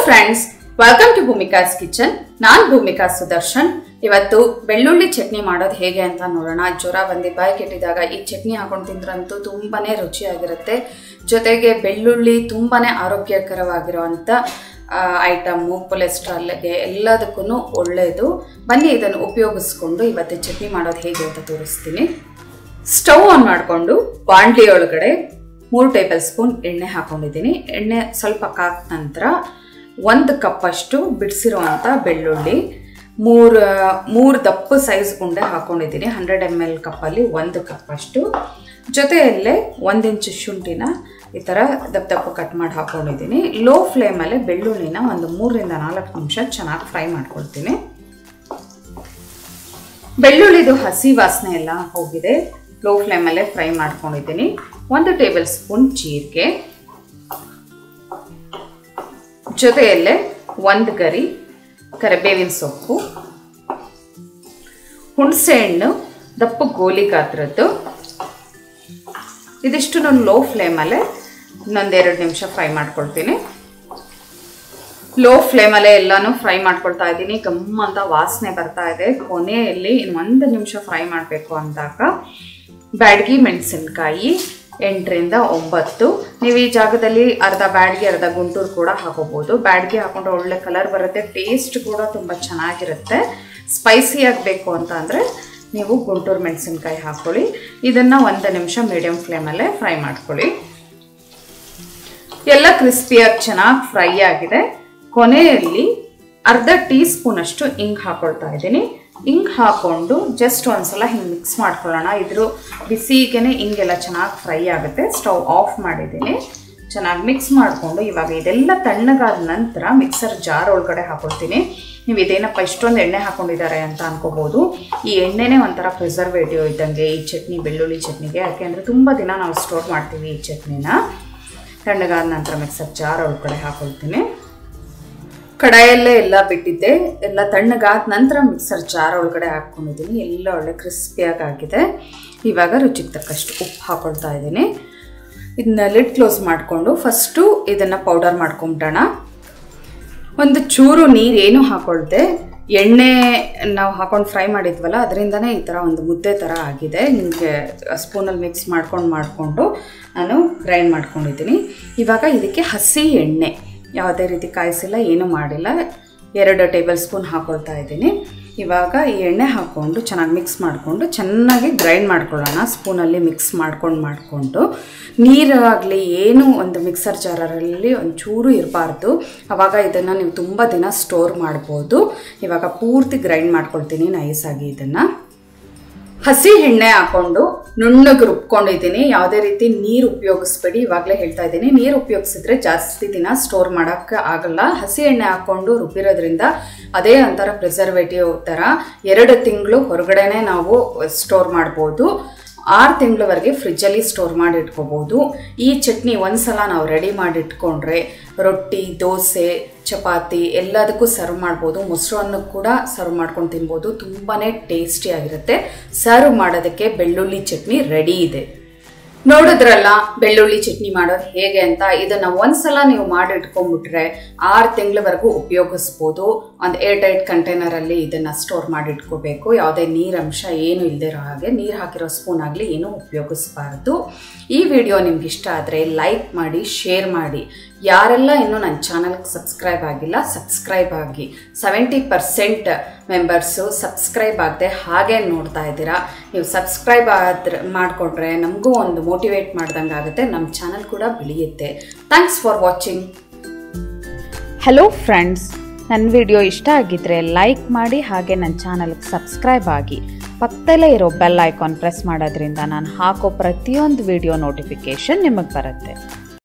friends welcome to Bhumika's kitchen ನಾನು ಭೂಮಿಕಾ ಸುದರ್ಶನ್ ಇವತ್ತು ಬೆಳ್ಳುಳ್ಳಿ ಚಟ್ನಿ ಮಾಡೋದು ಹೇಗೆ ಅಂತ ನೋಡೋಣ ಜ್ವರ ಬಂದು ಬಾಯಿ ಕೆಟ್ಟಿದಾಗ ಈ ಚಟ್ನಿ ಹಾಕೊಂಡು ತಿಂದ್ರಂತೂ ತುಂಬಾನೇ ರುಚಿಯಾಗಿರುತ್ತೆ ಜೊತೆಗೆ ಬೆಳ್ಳುಳ್ಳಿ ತುಂಬಾನೇ ಆರೋಗ್ಯಕರವಾಗಿರುವಂಥ ಐಟಮ್ಮು ಕೊಲೆಸ್ಟ್ರಾಲ್ಗೆ ಎಲ್ಲದಕ್ಕೂ ಒಳ್ಳೆಯದು ಬನ್ನಿ ಇದನ್ನು ಉಪಯೋಗಿಸ್ಕೊಂಡು ಇವತ್ತು ಚಟ್ನಿ ಮಾಡೋದು ಹೇಗೆ ಅಂತ ತೋರಿಸ್ತೀನಿ ಸ್ಟವ್ ಆನ್ ಮಾಡಿಕೊಂಡು ಬಾಂಡ್ಲಿ ಒಳಗಡೆ ಮೂರು ಟೇಬಲ್ ಸ್ಪೂನ್ ಎಣ್ಣೆ ಹಾಕೊಂಡಿದ್ದೀನಿ ಎಣ್ಣೆ ಸ್ವಲ್ಪ ಕಾದ ನಂತರ ಒಂದು ಕಪ್ಪಷ್ಟು ಬಿಡಿಸಿರುವಂಥ ಬೆಳ್ಳುಳ್ಳಿ ಮೂರು ಮೂರು ದಪ್ಪ ಸೈಜ್ ಉಂಡೆ ಹಾಕೊಂಡಿದ್ದೀನಿ ಹಂಡ್ರೆಡ್ ಎಮ್ ಎಲ್ ಕಪ್ಪಲ್ಲಿ ಒಂದು ಕಪ್ಪಷ್ಟು ಜೊತೆಯಲ್ಲೇ ಒಂದು ಇಂಚು ಶುಂಠಿನ ಈ ಥರ ದಪ್ಪ ದಪ್ಪ ಕಟ್ ಮಾಡಿ ಹಾಕೊಂಡಿದ್ದೀನಿ ಲೋ ಫ್ಲೇಮಲ್ಲೇ ಬೆಳ್ಳುಳ್ಳಿನ ಒಂದು ಮೂರರಿಂದ ನಾಲ್ಕು ನಿಮಿಷ ಚೆನ್ನಾಗಿ ಫ್ರೈ ಮಾಡ್ಕೊಳ್ತೀನಿ ಬೆಳ್ಳುಳ್ಳಿದು ಹಸಿ ವಾಸನೆ ಎಲ್ಲ ಹೋಗಿದೆ ಲೋ ಫ್ಲೇಮಲ್ಲೇ ಫ್ರೈ ಮಾಡ್ಕೊಂಡಿದ್ದೀನಿ ಒಂದು ಟೇಬಲ್ ಸ್ಪೂನ್ ಜೀರಿಗೆ ಜೊತೆಯಲ್ಲೇ ಒಂದು ಗರಿ ಕರಿಬೇವಿನ ಸೊಪ್ಪು ಹುಣಸೆ ಹಣ್ಣು ದಪ್ಪ ಗೋಲಿ ಗಾತ್ರದ್ದು ಇದಿಷ್ಟು ನಾನು ಲೋ ಫ್ಲೇಮಲ್ಲೇ ಇನ್ನೊಂದೆರಡು ನಿಮಿಷ ಫ್ರೈ ಮಾಡ್ಕೊಳ್ತೀನಿ ಲೋ ಫ್ಲೇಮಲ್ಲೇ ಎಲ್ಲನೂ ಫ್ರೈ ಮಾಡ್ಕೊಳ್ತಾ ಇದ್ದೀನಿ ಗಮ್ಮ ಅಂತ ವಾಸನೆ ಬರ್ತಾ ಇದೆ ಕೊನೆಯಲ್ಲಿ ಇನ್ನು ಒಂದು ನಿಮಿಷ ಫ್ರೈ ಮಾಡಬೇಕು ಅಂದಾಗ ಬ್ಯಾಡಗಿ ಮೆಣಸಿನ್ಕಾಯಿ ಎಂಟರಿಂದ ಒಂಬತ್ತು ನೀವು ಈ ಜಾಗದಲ್ಲಿ ಅರ್ಧ ಬ್ಯಾಡ್ಗೆ ಅರ್ಧ ಗುಂಟೂರು ಕೂಡ ಹಾಕೋಬೋದು ಬ್ಯಾಡ್ಗೆ ಹಾಕೊಂಡ್ರೆ ಒಳ್ಳೆ ಕಲರ್ ಬರುತ್ತೆ ಟೇಸ್ಟ್ ಕೂಡ ತುಂಬ ಚೆನ್ನಾಗಿರುತ್ತೆ ಸ್ಪೈಸಿ ಆಗಬೇಕು ಅಂತ ಅಂದರೆ ನೀವು ಗುಂಟೂರು ಮೆಣಸಿನ್ಕಾಯಿ ಹಾಕ್ಕೊಳ್ಳಿ ಇದನ್ನು ಒಂದು ನಿಮಿಷ ಮೀಡಿಯಮ್ ಫ್ಲೇಮಲ್ಲೇ ಫ್ರೈ ಮಾಡ್ಕೊಳ್ಳಿ ಎಲ್ಲ ಕ್ರಿಸ್ಪಿಯಾಗಿ ಚೆನ್ನಾಗಿ ಫ್ರೈ ಆಗಿದೆ ಕೊನೆಯಲ್ಲಿ ಅರ್ಧ ಟೀ ಸ್ಪೂನ್ ಅಷ್ಟು ಇಂಗ್ ಹಾಕೊಳ್ತಾ ಇದ್ದೀನಿ ಇಂಗ್ ಹಾಕೊಂಡು ಜಸ್ಟ್ ಒಂದ್ಸಲ ಹಿಂಗೆ ಮಿಕ್ಸ್ ಮಾಡ್ಕೊಳ್ಳೋಣ ಇದ್ರ ಬಿಸಿಗೆನೆ ಹಿಂಗೆಲ್ಲ ಚೆನ್ನಾಗಿ ಫ್ರೈ ಆಗುತ್ತೆ ಸ್ಟವ್ ಆಫ್ ಮಾಡಿದ್ದೀನಿ ಚೆನ್ನಾಗಿ ಮಿಕ್ಸ್ ಮಾಡಿಕೊಂಡು ಇವಾಗ ಇದೆಲ್ಲ ತಣ್ಣಗಾದ ನಂತರ ಮಿಕ್ಸರ್ ಜಾರ್ ಒಳಗಡೆ ಹಾಕೊಳ್ತೀನಿ ನೀವು ಇದೇನಪ್ಪ ಇಷ್ಟೊಂದು ಎಣ್ಣೆ ಹಾಕೊಂಡಿದ್ದಾರೆ ಅಂತ ಅನ್ಕೋಬೋದು ಈ ಎಣ್ಣೆನೇ ಒಂಥರ ಪ್ರಿಸರ್ವೇಟಿವ್ ಇದ್ದಂಗೆ ಈ ಚಟ್ನಿ ಬೆಳ್ಳುಳ್ಳಿ ಚಟ್ನಿಗೆ ಯಾಕೆಂದರೆ ತುಂಬ ದಿನ ನಾವು ಸ್ಟೋರ್ ಮಾಡ್ತೀವಿ ಈ ಚಟ್ನಿನ ತಣ್ಣಗಾದ ನಂತರ ಮಿಕ್ಸರ್ ಜಾರ್ ಒಳಗಡೆ ಹಾಕೊಳ್ತೀನಿ ಕಡಾಯಲ್ಲೇ ಎಲ್ಲ ಬಿಟ್ಟಿದ್ದೆ ಎಲ್ಲ ತಣ್ಣಗಾದ ನಂತರ ಮಿಕ್ಸರ್ ಜಾರ್ ಒಳಗಡೆ ಹಾಕ್ಕೊಂಡಿದ್ದೀನಿ ಎಲ್ಲ ಒಳ್ಳೆ ಕ್ರಿಸ್ಪಿಯಾಗಿ ಆಗಿದೆ ಇವಾಗ ರುಚಿಗೆ ತಕ್ಕಷ್ಟು ಉಪ್ಪು ಹಾಕೊಳ್ತಾ ಇದ್ದೀನಿ ಇದನ್ನ ಲಿಡ್ ಕ್ಲೋಸ್ ಮಾಡಿಕೊಂಡು ಫಸ್ಟು ಇದನ್ನು ಪೌಡರ್ ಮಾಡ್ಕೊಂಬಿಡೋಣ ಒಂದು ಚೂರು ನೀರು ಏನು ಹಾಕೊಳ್ದೆ ಎಣ್ಣೆ ನಾವು ಹಾಕೊಂಡು ಫ್ರೈ ಮಾಡಿದ್ವಲ್ಲ ಅದರಿಂದನೇ ಈ ಥರ ಒಂದು ಮುದ್ದೆ ಥರ ಆಗಿದೆ ನಿಮಗೆ ಸ್ಪೂನಲ್ಲಿ ಮಿಕ್ಸ್ ಮಾಡ್ಕೊಂಡು ಮಾಡಿಕೊಂಡು ನಾನು ಗ್ರೈಂಡ್ ಮಾಡ್ಕೊಂಡಿದ್ದೀನಿ ಇವಾಗ ಇದಕ್ಕೆ ಹಸಿ ಎಣ್ಣೆ ಯಾವುದೇ ರೀತಿ ಕಾಯಿಸಿಲ್ಲ ಏನೂ ಮಾಡಿಲ್ಲ ಎರಡು ಟೇಬಲ್ ಸ್ಪೂನ್ ಹಾಕೊಳ್ತಾ ಇದ್ದೀನಿ ಇವಾಗ ಈ ಎಣ್ಣೆ ಹಾಕ್ಕೊಂಡು ಚೆನ್ನಾಗಿ ಮಿಕ್ಸ್ ಮಾಡಿಕೊಂಡು ಚೆನ್ನಾಗಿ ಗ್ರೈಂಡ್ ಮಾಡ್ಕೊಳ್ಳೋಣ ಸ್ಪೂನಲ್ಲಿ ಮಿಕ್ಸ್ ಮಾಡ್ಕೊಂಡು ಮಾಡಿಕೊಂಡು ನೀರು ಆಗಲಿ ಏನು ಒಂದು ಮಿಕ್ಸರ್ ಜಾರಲ್ಲಿ ಒಂಚೂರು ಇರಬಾರ್ದು ಆವಾಗ ಇದನ್ನು ನೀವು ತುಂಬ ದಿನ ಸ್ಟೋರ್ ಮಾಡ್ಬೋದು ಇವಾಗ ಪೂರ್ತಿ ಗ್ರೈಂಡ್ ಮಾಡ್ಕೊಳ್ತೀನಿ ನೈಸಾಗಿ ಇದನ್ನು ಹಸಿ ಎಣ್ಣೆ ಹಾಕೊಂಡು ನುಣ್ಣಗೆ ರುಬ್ಕೊಂಡಿದ್ದೀನಿ ಯಾವುದೇ ರೀತಿ ನೀರು ಉಪಯೋಗಿಸ್ಬೇಡಿ ಇವಾಗಲೇ ಹೇಳ್ತಾ ಇದ್ದೀನಿ ನೀರು ಉಪಯೋಗಿಸಿದ್ರೆ ಜಾಸ್ತಿ ದಿನ ಸ್ಟೋರ್ ಮಾಡೋಕ್ಕೆ ಆಗಲ್ಲ ಹಸಿ ಎಣ್ಣೆ ಹಾಕ್ಕೊಂಡು ರುಬ್ಬಿರೋದ್ರಿಂದ ಅದೇ ಒಂಥರ ಪ್ರಿಸರ್ವೇಟಿವ್ ಥರ ಎರಡು ತಿಂಗಳು ಹೊರಗಡೆನೆ ನಾವು ಸ್ಟೋರ್ ಮಾಡ್ಬೋದು ಆರು ತಿಂಗಳವರೆಗೆ ಫ್ರಿಜ್ಜಲ್ಲಿ ಸ್ಟೋರ್ ಮಾಡಿ ಇಟ್ಕೋಬೋದು ಈ ಚಟ್ನಿ ಒಂದ್ಸಲ ನಾವು ರೆಡಿ ಮಾಡಿ ಇಟ್ಕೊಂಡ್ರೆ ರೊಟ್ಟಿ ದೋಸೆ ಚಪಾತಿ ಎಲ್ಲದಕ್ಕೂ ಸರ್ವ್ ಮಾಡ್ಬೋದು ಮೊಸರು ಅನ್ನಕ್ಕೆ ಕೂಡ ಸರ್ವ್ ಮಾಡ್ಕೊಂಡು ತಿನ್ಬೋದು ತುಂಬಾ ಟೇಸ್ಟಿಯಾಗಿರುತ್ತೆ ಸರ್ವ್ ಮಾಡೋದಕ್ಕೆ ಬೆಳ್ಳುಳ್ಳಿ ಚಟ್ನಿ ರೆಡಿ ಇದೆ ನೋಡಿದ್ರಲ್ಲ ಬೆಳ್ಳುಳ್ಳಿ ಚಟ್ನಿ ಮಾಡೋದು ಹೇಗೆ ಅಂತ ಇದನ್ನು ಒಂದ್ಸಲ ನೀವು ಮಾಡಿ ಇಟ್ಕೊಂಡ್ಬಿಟ್ರೆ ಆರು ತಿಂಗಳವರೆಗೂ ಉಪಯೋಗಿಸ್ಬೋದು ಒಂದು ಏರ್ ಟೈಟ್ ಕಂಟೈನರಲ್ಲಿ ಇದನ್ನು ಸ್ಟೋರ್ ಮಾಡಿ ಇಟ್ಕೋಬೇಕು ಯಾವುದೇ ನೀರಂಶ ಏನು ಇಲ್ಲದಿರೋ ಹಾಗೆ ನೀರು ಹಾಕಿರೋ ಸ್ಪೂನ್ ಆಗಲಿ ಏನೂ ಉಪಯೋಗಿಸ್ಬಾರ್ದು ಈ ವಿಡಿಯೋ ನಿಮ್ಗೆ ಇಷ್ಟ ಆದರೆ ಲೈಕ್ ಮಾಡಿ ಶೇರ್ ಮಾಡಿ ಯಾರೆಲ್ಲ ಇನ್ನೂ ನನ್ನ ಚಾನಲ್ಗೆ ಸಬ್ಸ್ಕ್ರೈಬ್ ಆಗಿಲ್ಲ ಸಬ್ಸ್ಕ್ರೈಬ್ ಆಗಿ ಸೆವೆಂಟಿ ಪರ್ಸೆಂಟ್ ಮೆಂಬರ್ಸು ಸಬ್ಸ್ಕ್ರೈಬ್ ಆಗದೆ ಹಾಗೆ ನೋಡ್ತಾ ಇದ್ದೀರಾ ನೀವು ಸಬ್ಸ್ಕ್ರೈಬ್ ಆದ್ರೆ ಮಾಡಿಕೊಂಡ್ರೆ ನಮಗೂ ಒಂದು ಮೋಟಿವೇಟ್ ಮಾಡ್ದಂಗೆ ಆಗುತ್ತೆ ನಮ್ಮ ಚಾನಲ್ ಕೂಡ ಬೆಳೆಯುತ್ತೆ thanks for watching hello friends ನನ್ನ ವಿಡಿಯೋ ಇಷ್ಟ ಆಗಿದ್ರೆ ಲೈಕ್ ಮಾಡಿ ಹಾಗೆ ನನ್ನ ಚಾನಲ್ಗೆ ಸಬ್ಸ್ಕ್ರೈಬ್ ಆಗಿ ಪಕ್ಕದಲ್ಲೇ ಇರೋ ಬೆಲ್ ಐಕಾನ್ ಪ್ರೆಸ್ ಮಾಡೋದ್ರಿಂದ ನಾನು ಹಾಕೋ ಪ್ರತಿಯೊಂದು ವಿಡಿಯೋ ನೋಟಿಫಿಕೇಷನ್ ನಿಮಗೆ ಬರುತ್ತೆ